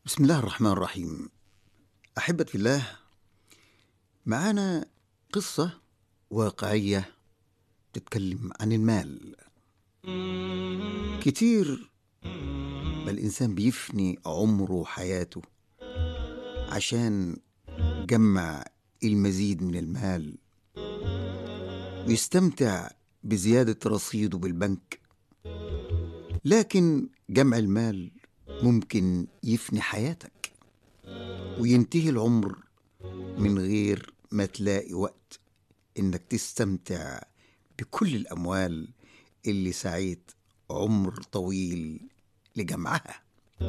بسم الله الرحمن الرحيم أحبة في الله معانا قصة واقعية تتكلم عن المال كتير ما الإنسان بيفني عمره وحياته عشان جمع المزيد من المال ويستمتع بزيادة رصيده بالبنك لكن جمع المال ممكن يفني حياتك وينتهي العمر من غير ما تلاقي وقت انك تستمتع بكل الاموال اللي سعيت عمر طويل لجمعها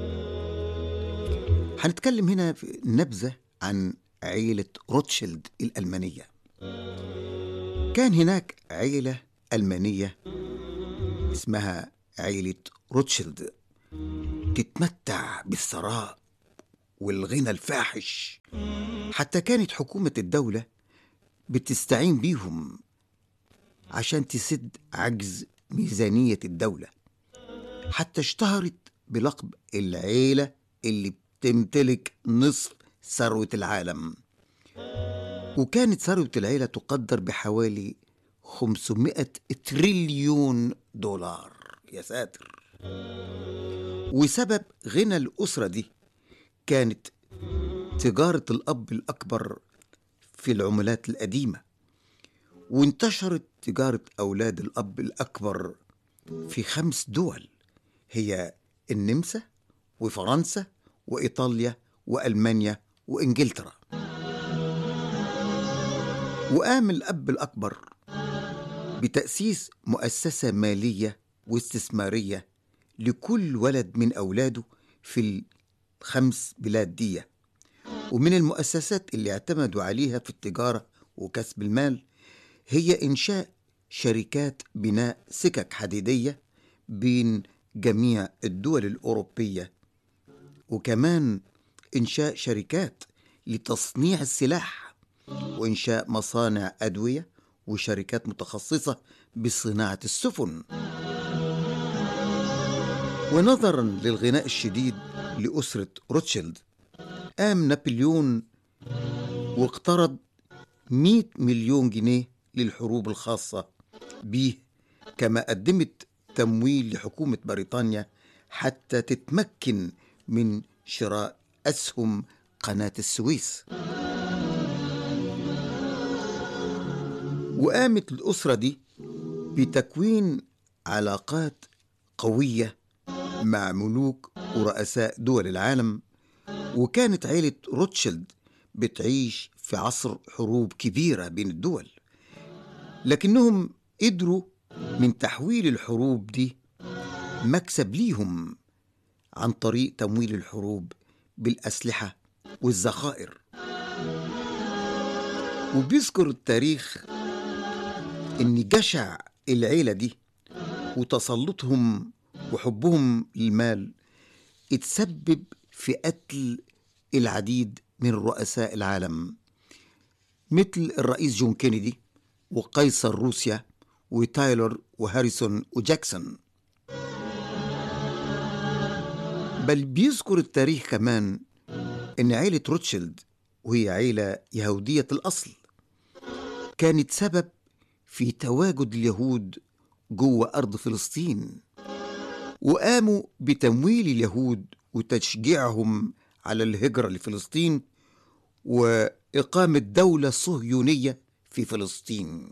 هنتكلم هنا في نبذة عن عيلة روتشيلد الألمانية كان هناك عيلة ألمانية اسمها عيلة روتشيلد تتمتع بالثراء والغنى الفاحش حتى كانت حكومة الدولة بتستعين بيهم عشان تسد عجز ميزانية الدولة حتى اشتهرت بلقب العيلة اللي بتمتلك نصف ثروة العالم وكانت ثروة العيلة تقدر بحوالي 500 تريليون دولار يا ساتر وسبب غنى الأسرة دي كانت تجارة الأب الأكبر في العملات القديمة وانتشرت تجارة أولاد الأب الأكبر في خمس دول هي النمسا وفرنسا وإيطاليا وألمانيا وإنجلترا وقام الأب الأكبر بتأسيس مؤسسة مالية واستثمارية لكل ولد من أولاده في الخمس بلاد دي ومن المؤسسات اللي اعتمدوا عليها في التجارة وكسب المال هي إنشاء شركات بناء سكك حديدية بين جميع الدول الأوروبية وكمان إنشاء شركات لتصنيع السلاح وإنشاء مصانع أدوية وشركات متخصصة بصناعة السفن ونظرا للغناء الشديد لأسرة روتشيلد قام نابليون واقترض 100 مليون جنيه للحروب الخاصة به كما قدمت تمويل لحكومة بريطانيا حتى تتمكن من شراء أسهم قناة السويس وقامت الأسرة دي بتكوين علاقات قوية مع ملوك ورؤساء دول العالم وكانت عيلة روتشيلد بتعيش في عصر حروب كبيرة بين الدول لكنهم قدروا من تحويل الحروب دي مكسب ليهم عن طريق تمويل الحروب بالأسلحة والذخائر وبيذكر التاريخ إن جشع العيلة دي وتسلطهم وحبهم للمال اتسبب في قتل العديد من رؤساء العالم مثل الرئيس جون كينيدي وقيصر روسيا وتايلور وهاريسون وجاكسون بل بيذكر التاريخ كمان ان عيلة روتشيلد وهي عيلة يهودية الأصل كانت سبب في تواجد اليهود جوه أرض فلسطين وقاموا بتمويل اليهود وتشجيعهم على الهجرة لفلسطين وإقامة دولة صهيونية في فلسطين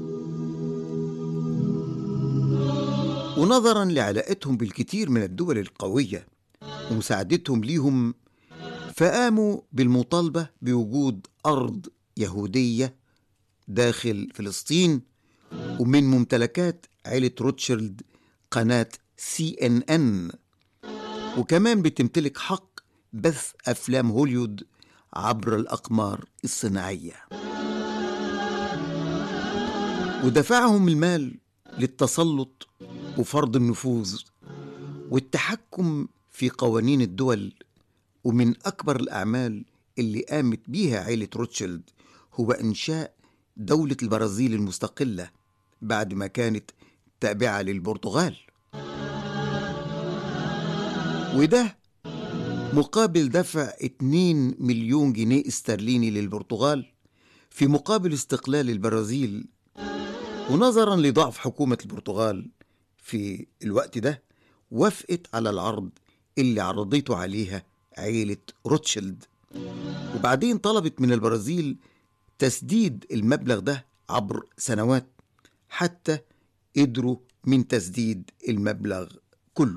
ونظرا لعلاقتهم بالكثير من الدول القوية ومساعدتهم ليهم فقاموا بالمطالبة بوجود أرض يهودية داخل فلسطين ومن ممتلكات عيلة روتشيلد قناة سي ان ان وكمان بتمتلك حق بث أفلام هوليود عبر الأقمار الصناعية ودفعهم المال للتسلط وفرض النفوذ والتحكم في قوانين الدول ومن أكبر الأعمال اللي قامت بيها عيلة روتشيلد هو إنشاء دولة البرازيل المستقلة بعد ما كانت تابعة للبرتغال وده مقابل دفع 2 مليون جنيه استرليني للبرتغال في مقابل استقلال البرازيل ونظرا لضعف حكومة البرتغال في الوقت ده وافقت على العرض اللي عرضته عليها عيلة روتشيلد وبعدين طلبت من البرازيل تسديد المبلغ ده عبر سنوات حتى قدروا من تسديد المبلغ كله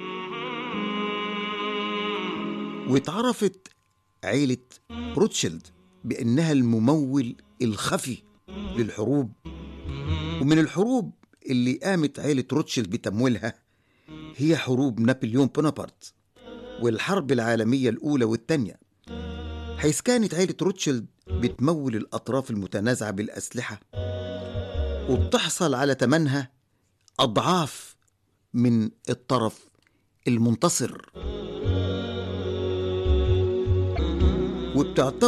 واتعرفت عيلة روتشيلد بأنها الممول الخفي للحروب ومن الحروب اللي قامت عيلة روتشيلد بتمويلها هي حروب نابليون بونابرت والحرب العالمية الأولى والثانية حيث كانت عيلة روتشيلد بتمول الأطراف المتنازعة بالأسلحة وبتحصل على تمنها أضعاف من الطرف المنتصر وبتعتبر